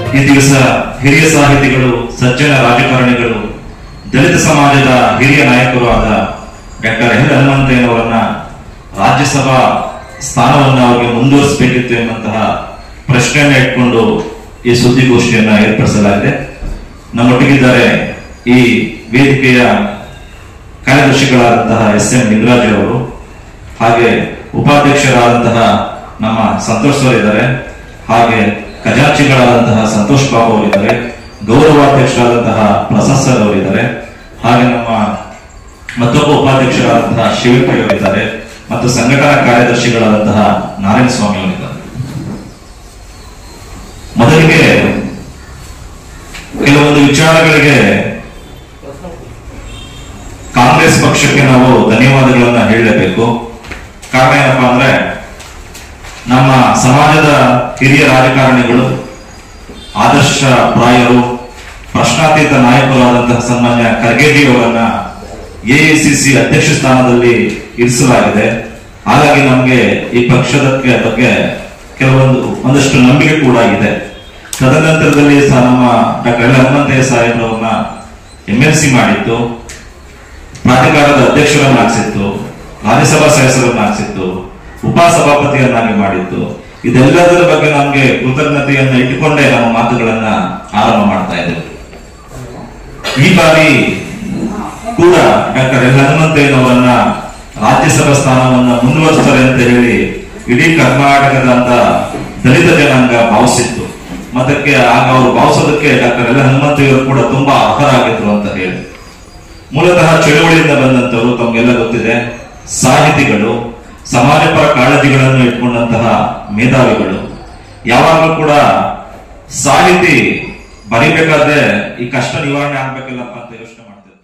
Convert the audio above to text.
ಈ ದಿವಸ ಹಿರಿಯ ಸಾಹಿತಿಗಳು ಸಜ್ಜನ ರಾಜಕಾರಣಿಗಳು ದಲಿತ ಸಮಾಜದ ಹಿರಿಯ ನಾಯಕರು ಆದ ಡಾಕ್ಟರ್ ಎಲ್ ಹನುಮಂತಯ್ಯನವರನ್ನ ರಾಜ್ಯಸಭಾ ಸ್ಥಾನವನ್ನು ಅವರಿಗೆ ಮುಂದುವರಿಸಬೇಕಿತ್ತು ಎಂಬಂತಹ ಪ್ರಶ್ನೆಯನ್ನ ಇಟ್ಕೊಂಡು ಈ ಸುದ್ದಿಗೋಷ್ಠಿಯನ್ನ ಏರ್ಪಡಿಸಲಾಗಿದೆ ನಮ್ಮೊಟ್ಟಿಗಿದ್ದಾರೆ ಈ ವೇದಿಕೆಯ ಕಾರ್ಯದರ್ಶಿಗಳಾದಂತಹ ಎಸ್ ಎಂ ನಿಂಗರಾಜ್ ಅವರು ಹಾಗೆ ಉಪಾಧ್ಯಕ್ಷರಾದಂತಹ ನಮ್ಮ ಸಂತೋಷ್ ಸರ್ ಇದ್ದಾರೆ ಹಾಗೆ ಖಜಾಂಚಿಗಳಾದಂತಹ ಸಂತೋಷ್ ಬಾಬು ಅವರಿದ್ದಾರೆ ಗೌರವಾಧ್ಯಕ್ಷರಾದಂತಹ ಪ್ರಸಾದ್ ಸರ್ ಅವರಿದ್ದಾರೆ ಹಾಗೆ ನಮ್ಮ ಮತ್ತೊಬ್ಬ ಉಪಾಧ್ಯಕ್ಷರಾದಂತಹ ಶಿವಪ್ಪ ಅವರಿದ್ದಾರೆ ಮತ್ತು ಸಂಘಟನಾ ಕಾರ್ಯದರ್ಶಿಗಳಾದಂತಹ ನಾರಾಯಣ ಸ್ವಾಮಿ ಅವರಿದ್ದಾರೆ ಮೊದಲಿಗೆ ಕೆಲವೊಂದು ವಿಚಾರಗಳಿಗೆ ಕಾಂಗ್ರೆಸ್ ಪಕ್ಷಕ್ಕೆ ನಾವು ಧನ್ಯವಾದಗಳನ್ನ ಹೇಳಲೇಬೇಕು ಕಾರಣ ಏನಪ್ಪಾ ಅಂದ್ರೆ ನಮ್ಮ ಸಮಾಜದ ಹಿರಿಯ ರಾಜಕಾರಣಿಗಳು ಆದರ್ಶ ಪ್ರಾಯರು ಪ್ರಶ್ನಾತೀತ ನಾಯಕರಾದಂತಹ ಸನ್ಮಾನ್ಯ ಖರ್ಗೆಜಿ ಅವರನ್ನ ಎಐಸಿಸಿ ಅಧ್ಯಕ್ಷ ಸ್ಥಾನದಲ್ಲಿ ಇರಿಸಲಾಗಿದೆ ಹಾಗಾಗಿ ನಮಗೆ ಈ ಪಕ್ಷದ ಬಗ್ಗೆ ಕೆಲವೊಂದು ಒಂದಷ್ಟು ನಂಬಿಕೆ ಕೂಡ ಇದೆ ತದನಂತರದಲ್ಲಿ ಸಹ ನಮ್ಮ ಡಾಕ್ಟರ್ ಎಲ್ ಹನುಮಂತಯ್ಯ ಸಾಹೇಬ್ರವ್ರನ್ನ ಎಂ ಎಲ್ ಸಿ ಮಾಡಿತ್ತು ಪ್ರಾಧಿಕಾರದ ಅಧ್ಯಕ್ಷರನ್ನಾಗಿಸಿತ್ತು ರಾಜ್ಯಸಭಾ ಸದಸ್ಯರನ್ನಾಗಿಸಿತ್ತು ಉಪಸಭಾಪತಿಯನ್ನಾಗಿ ಮಾಡಿತ್ತು ಇದೆಲ್ಲದರ ಬಗ್ಗೆ ನಮಗೆ ಕೃತಜ್ಞತೆಯನ್ನ ಇಟ್ಟುಕೊಂಡೇ ನಮ್ಮ ಮಾತುಗಳನ್ನ ಆರಂಭ ಮಾಡ್ತಾ ಇದ್ದೇವೆ ಈ ಬಾರಿ ಕೂಡ ಡಾಕ್ಟರ್ ಎಲ್ ಹನುಮಂತಯ್ಯನವರನ್ನ ರಾಜ್ಯಸಭಾ ಸ್ಥಾನವನ್ನ ಮುಂದುವರಿಸ್ತಾರೆ ಅಂತ ಹೇಳಿ ಇಡೀ ಕರ್ನಾಟಕದಂತ ದಲಿತ ಜನಾಂಗ ಭಾವಿಸಿತ್ತು ಮತ್ತಕ್ಕೆ ಆಗ ಅವರು ಭಾವಿಸೋದಕ್ಕೆ ಡಾಕ್ಟರ್ ಎಲ್ ಹನುಮಂತಯ್ಯವರು ಕೂಡ ತುಂಬಾ ಅರ್ಹರಾಗಿದ್ರು ಅಂತ ಹೇಳಿ ಮೂಲತಃ ಚಳುವಳಿಯಿಂದ ಬಂದಂತವರು ತಮಗೆಲ್ಲ ಗೊತ್ತಿದೆ ಸಾಹಿತಿಗಳು ಸಮಾಜಪರ ಕಾಳಜಿಗಳನ್ನು ಇಟ್ಕೊಂಡಂತಹ ಮೇಧಾವಿಗಳು ಯಾವಾಗಲೂ ಕೂಡ ಸಾಹಿತಿ ಬರಿಬೇಕಾದ್ರೆ ಈ ಕಷ್ಟ ನಿವಾರಣೆ ಆಗ್ಬೇಕಿಲ್ಲಪ್ಪ ಅಂತ ಯೋಚನೆ ಮಾಡ್ತಿದ್ರು